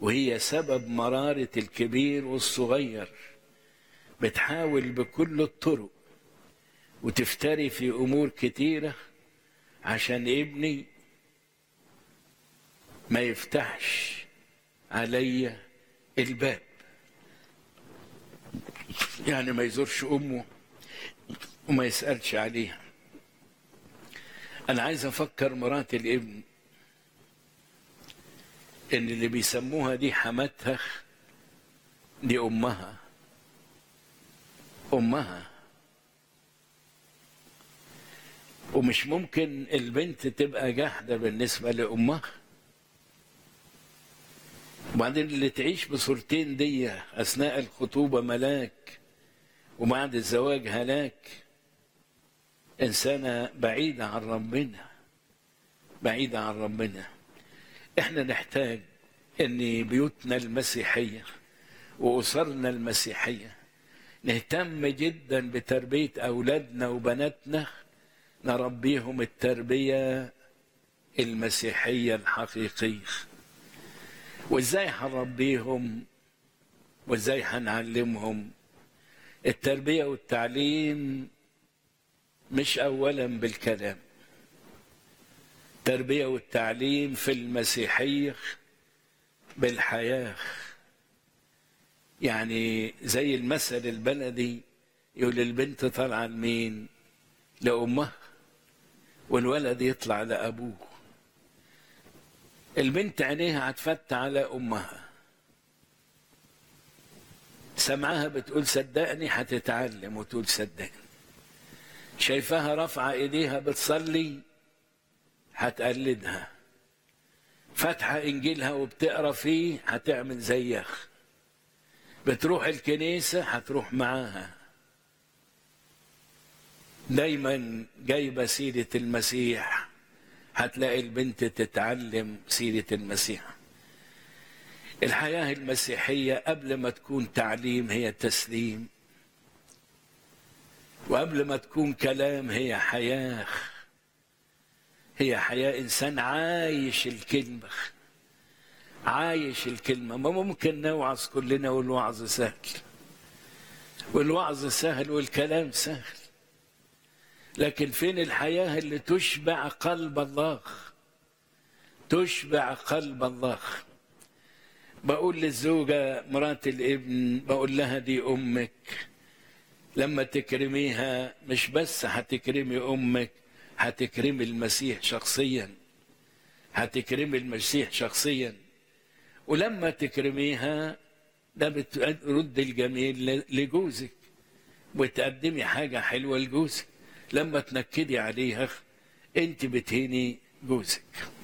وهي سبب مرارة الكبير والصغير بتحاول بكل الطرق وتفتري في أمور كتيرة عشان ابني ما يفتحش علي الباب يعني ما يزورش أمه وما يسألش عليها أنا عايز أفكر مرات الابن إن اللي بيسموها دي حماتها دي أمها أمها ومش ممكن البنت تبقى جاحدة بالنسبة لأمها وبعدين اللي تعيش بصورتين دي أثناء الخطوبة ملاك وبعد الزواج هلاك إنسانة بعيدة عن ربنا بعيدة عن ربنا إحنا نحتاج إن بيوتنا المسيحية وأسرنا المسيحية نهتم جدا بتربية أولادنا وبناتنا نربيهم التربية المسيحية الحقيقية وإزاي هنربيهم وإزاي هنعلمهم التربية والتعليم مش أولا بالكلام التربية والتعليم في المسيحية بالحياة يعني زي المثل البلدي يقول البنت طالعة لمين لأمها والولد يطلع لأبوه البنت عينيها هتفتح على أمها سمعها بتقول صدقني هتتعلم وتقول صدقني شايفاها رافعة ايديها بتصلي هتقلدها فاتحة انجيلها وبتقرا فيه هتعمل زيها بتروح الكنيسة هتروح معاها دايما جايبة سيرة المسيح هتلاقي البنت تتعلم سيرة المسيح الحياة المسيحية قبل ما تكون تعليم هي تسليم وقبل ما تكون كلام هي حياة هي حياة إنسان عايش الكلمة عايش الكلمة ما ممكن نوعظ كلنا والوعظ سهل والوعظ سهل والكلام سهل لكن فين الحياة اللي تشبع قلب الله تشبع قلب الله بقول للزوجة مرات الابن بقول لها دي أمك لما تكرميها مش بس هتكرمي أمك هتكرمي المسيح شخصيا هتكرمي المسيح شخصيا ولما تكرميها ده بترد الجميل لجوزك وتقدمي حاجة حلوة لجوزك لما تنكدي عليها انت بتهيني جوزك